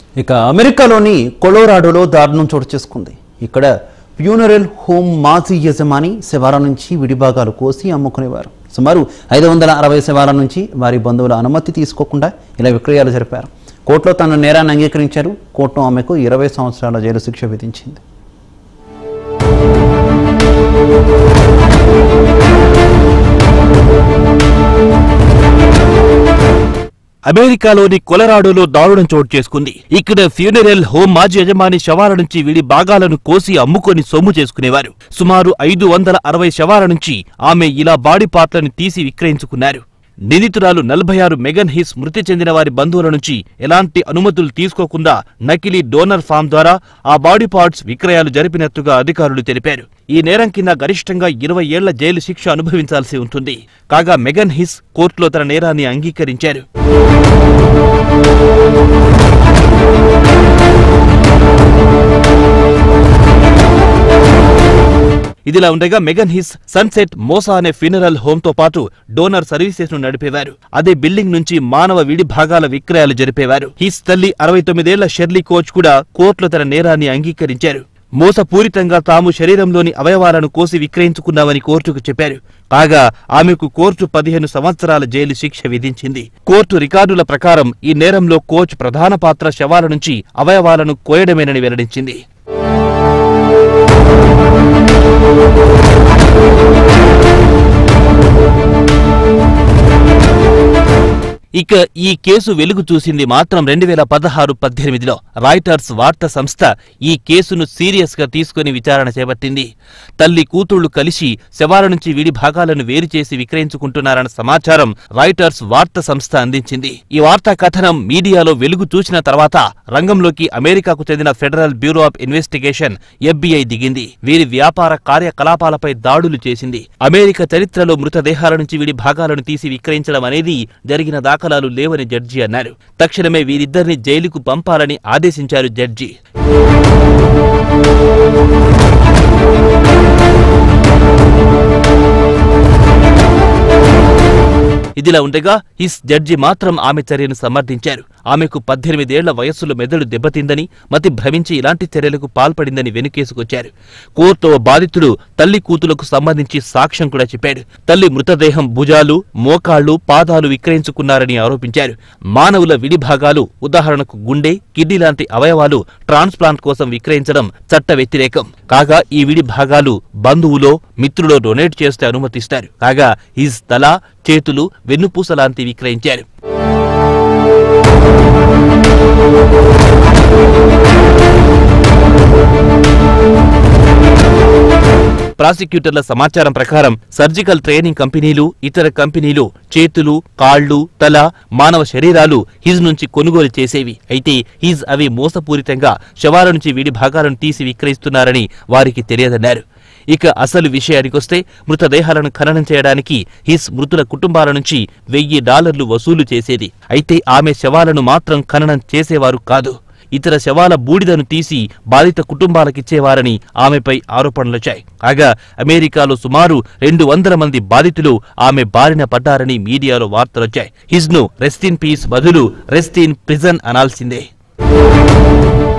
ఇక అమెరికాలోని కొలోరాడోలో దారుణం చోటు చేసుకుంది ఇక్కడ ఫ్యూనరల్ హోమ్ మాజీ యజమాని శవాల నుంచి విడిభాగాలు కోసి అమ్ముకునేవారు సుమారు ఐదు వందల అరవై శవాల నుంచి వారి బంధువుల అనుమతి తీసుకోకుండా ఇలా విక్రయాలు జరిపారు కోర్టులో తన నేరాన్ని అంగీకరించారు కోర్టు ఆమెకు ఇరవై సంవత్సరాల జైలు శిక్ష విధించింది అమెరికాలోని కొలరాడోలో దారుణం చోటు చేసుకుంది ఇక్కడ ఫ్యూనరల్ హోమ్ మాజీ యజమాని శవాల నుంచి విడి భాగాలను కోసి అమ్ముకొని సొమ్ము చేసుకునేవారు సుమారు ఐదు వందల అరవై శవాల నుంచి ఆమె ఇలా బాడీ పార్ట్లను తీసి విక్రయించుకున్నారు నిందితురాలు నలభై ఆరు మెగన్ హిస్ మృతి చెందిన వారి బంధువుల నుంచి ఎలాంటి అనుమతులు తీసుకోకుండా నకిలీ డోనర్ ఫామ్ ద్వారా ఆ బాడీ పార్ట్స్ విక్రయాలు జరిపినట్టుగా అధికారులు తెలిపారు ఈ నేరం కింద గరిష్టంగా ఇరవై ఏళ్ల జైలు శిక్ష అనుభవించాల్సి ఉంటుంది కాగా మెగన్ హిస్ కోర్టులో తన నేరాన్ని అంగీకరించారు ఇదిలా ఉండగా మెగన్ హిస్ సన్సెట్ మోసా అనే ఫ్యూనరల్ హోమ్ తో పాటు డోనర్ సర్వీసెస్ ను నడిపేవారు అదే బిల్డింగ్ నుంచి మానవ విడి భాగాల విక్రయాలు జరిపేవారు హిస్ తల్లి అరవై తొమ్మిదేళ్ల షెర్లీ కోచ్ కూడా కోర్టులో తన నేరాన్ని అంగీకరించారు మోసపూరితంగా తాము శరీరంలోని అవయవాలను కోసి విక్రయించుకున్నామని కోర్టుకు చెప్పారు కాగా ఆమెకు కోర్టు పదిహేను సంవత్సరాల జైలు శిక్ష విధించింది కోర్టు రికార్డుల ప్రకారం ఈ నేరంలో కోచ్ ప్రధాన పాత్ర శవాల నుంచి అవయవాలను కోయడమేనని వెల్లడించింది ఇక ఈ కేసు వెలుగు చూసింది మాత్రం రెండు వేల పదహారు పద్దెనిమిదిలో రాయిటర్స్ వార్తా సంస్థ ఈ కేసును సీరియస్ గా తీసుకుని విచారణ చేపట్టింది తల్లి కూతుళ్లు కలిసి శవాల నుంచి విడి భాగాలను వేరు చేసి విక్రయించుకుంటున్నారన్న సమాచారం రాయిటర్స్ వార్తా సంస్థ అందించింది ఈ వార్తా కథనం మీడియాలో వెలుగు చూసిన తర్వాత రంగంలోకి అమెరికాకు చెందిన federal bureau of investigation FBI దిగింది వీరి వ్యాపార కార్యకలాపాలపై దాడులు చేసింది అమెరికా చరిత్రలో మృతదేహాల నుంచి విడి భాగాలను తీసి విక్రయించడం అనేది జరిగిన దాఖలాలు లేవని జడ్జి అన్నారు తక్షణమే వీరిద్దరిని జైలుకు పంపాలని ఆదేశించారు జడ్జి ఇదిలా ఉండగా హిస్ జడ్జి మాత్రం ఆమె చర్యను సమర్థించారు ఆమెకు పద్దెనిమిదేళ్ల వయస్సులో మెదడు దెబ్బతిందని మతి భ్రమించి ఇలాంటి చర్యలకు పాల్పడిందని వెనుకేసుకొచ్చారు కోర్టు ఓ బాధితుడు తల్లి కూతులకు సంబంధించి సాక్ష్యం కూడా చెప్పాడు తల్లి మృతదేహం భుజాలు మోకాళ్లు పాదాలు విక్రయించుకున్నారని ఆరోపించారు మానవుల విడి భాగాలు ఉదాహరణకు గుండె కిడ్నీ లాంటి అవయవాలు ట్రాన్స్ప్లాంట్ కోసం విక్రయించడం చట్ట వ్యతిరేకం కాగా ఈ విడి భాగాలు బంధువులో మిత్రులో డొనేట్ చేస్తే అనుమతిస్తారు కాగా హిజ్ తల చేతులు వెన్నుపూస లాంటి విక్రయించారు ప్రాసిక్యూటర్ల సమాచారం ప్రకారం సర్జికల్ ట్రైనింగ్ కంపెనీలు ఇతర కంపెనీలు చేతులు కాళ్ళు తల మానవ శరీరాలు హిజ్ నుంచి కొనుగోలు చేసేవి అయితే హిజ్ అవి మోసపూరితంగా శవాల నుంచి విడి భాగాలను తీసి విక్రయిస్తున్నారని వారికి తెలియదన్నారు ఇక అసలు విషయానికొస్తే మృతదేహాలను ఖననం చేయడానికి హిస్ మృతుల కుటుంబాల నుంచి వెయ్యి డాలర్లు వసూలు చేసేది అయితే ఆమె శవాలను మాత్రం ఖననం చేసేవారు కాదు ఇతర శవాల బూడిదను తీసి బాధిత కుటుంబాలకిచ్చేవారని ఆమెపై ఆరోపణలొచ్చాయి కాగా అమెరికాలో సుమారు రెండు వందల మంది బాధితులు ఆమె బారిన పడ్డారని మీడియాలో వార్తలొచ్చాయి హిజ్ను రెస్ట్ ఇన్ పీస్ బదులు రెస్ట్ ఇన్ ప్రిజన్ అనాల్సిందే